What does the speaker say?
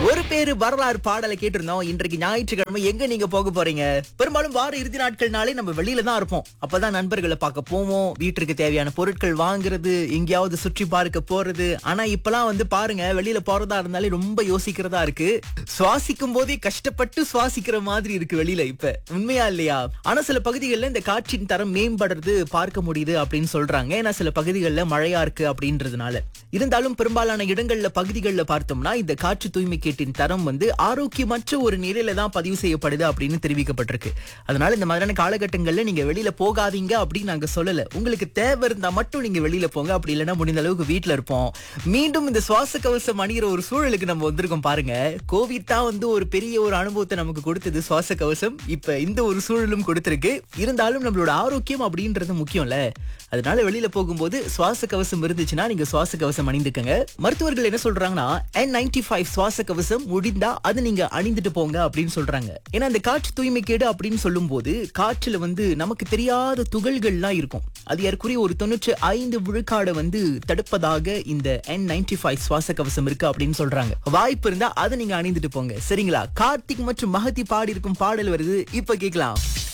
ஒரு பேரு வரலாறு பாடலை கேட்டிருந்தோம் இன்றைக்கு ஞாயிற்றுக்கிழமை எங்க நீங்க போக போறீங்க பெரும்பாலும் வார இறுதி நாட்கள்னாலே நம்ம வெளியில தான் இருப்போம் அப்பதான் நண்பர்களை பார்க்க போவோம் வீட்டிற்கு தேவையான பொருட்கள் வாங்குறது எங்கேயாவது சுற்றி பார்க்க போறது ஆனா இப்பெல்லாம் வந்து பாருங்க வெளியில போறதா இருந்தாலே ரொம்ப யோசிக்கிறதா இருக்கு சுவாசிக்கும் போதே கஷ்டப்பட்டு சுவாசிக்கிற மாதிரி இருக்கு வெளியில இப்ப உண்மையா இல்லையா ஆனா சில பகுதிகளில் இந்த காற்றின் தரம் மேம்படுறது பார்க்க முடியுது அப்படின்னு சொல்றாங்க ஏன்னா சில பகுதிகளில் மழையா இருக்கு அப்படின்றதுனால இருந்தாலும் பெரும்பாலான இடங்கள்ல பகுதிகளில் பார்த்தோம்னா இந்த காற்று தூய்மை கேட்டின் தரம் வந்து ஆரோக்கியமற்ற ஒரு நிலையில தான் பதிவு செய்யப்படுது அப்படின்னு தெரிவிக்கப்பட்டிருக்கு அதனால இந்த மாதிரியான காலகட்டங்கள்ல நீங்க வெளியில போகாதீங்க அப்படின்னு நாங்க சொல்லல உங்களுக்கு தேவை இருந்தா மட்டும் நீங்க வெளியில போங்க அப்படி இல்லைன்னா முடிந்த அளவுக்கு வீட்ல இருப்போம் மீண்டும் இந்த சுவாச கவசம் அணிகிற ஒரு சூழலுக்கு நம்ம வந்திருக்கோம் பாருங்க கோவிட் தான் வந்து ஒரு பெரிய ஒரு அனுபவத்தை நமக்கு கொடுத்தது சுவாச கவசம் இப்ப இந்த ஒரு சூழலும் கொடுத்திருக்கு இருந்தாலும் நம்மளோட ஆரோக்கியம் அப்படின்றது முக்கியம்ல அதனால வெளியில போகும்போது சுவாச கவசம் இருந்துச்சுன்னா நீங்க சுவாச கவசம் அணிந்துக்கங்க மருத்துவர்கள் என்ன சொல்றாங்கன்னா என் நைன்டி ஃபைவ் சுவாச கவசம் முடிந்தா அது நீங்க அணிந்துட்டு போங்க அப்படின்னு சொல்றாங்க ஏன்னா அந்த காற்று தூய்மை கேடு அப்படின்னு சொல்லும்போது காற்றுல வந்து நமக்கு தெரியாத துகள்கள்லாம் இருக்கும் அது ஏற்குரிய ஒரு தொண்ணூற்று ஐந்து விழுக்காடை வந்து தடுப்பதாக இந்த என் நைன்டி ஃபைவ் சுவாச கவசம் இருக்கு அப்படின்னு சொல்றாங்க வாய்ப்பு இருந்தா அதை நீங்க அணிந்துட்டு போங்க சரிங்களா கார்த்திக் மற்றும் மகதி பாடி இருக்கும் பாடல் வருது இப்ப கேட்கலாம்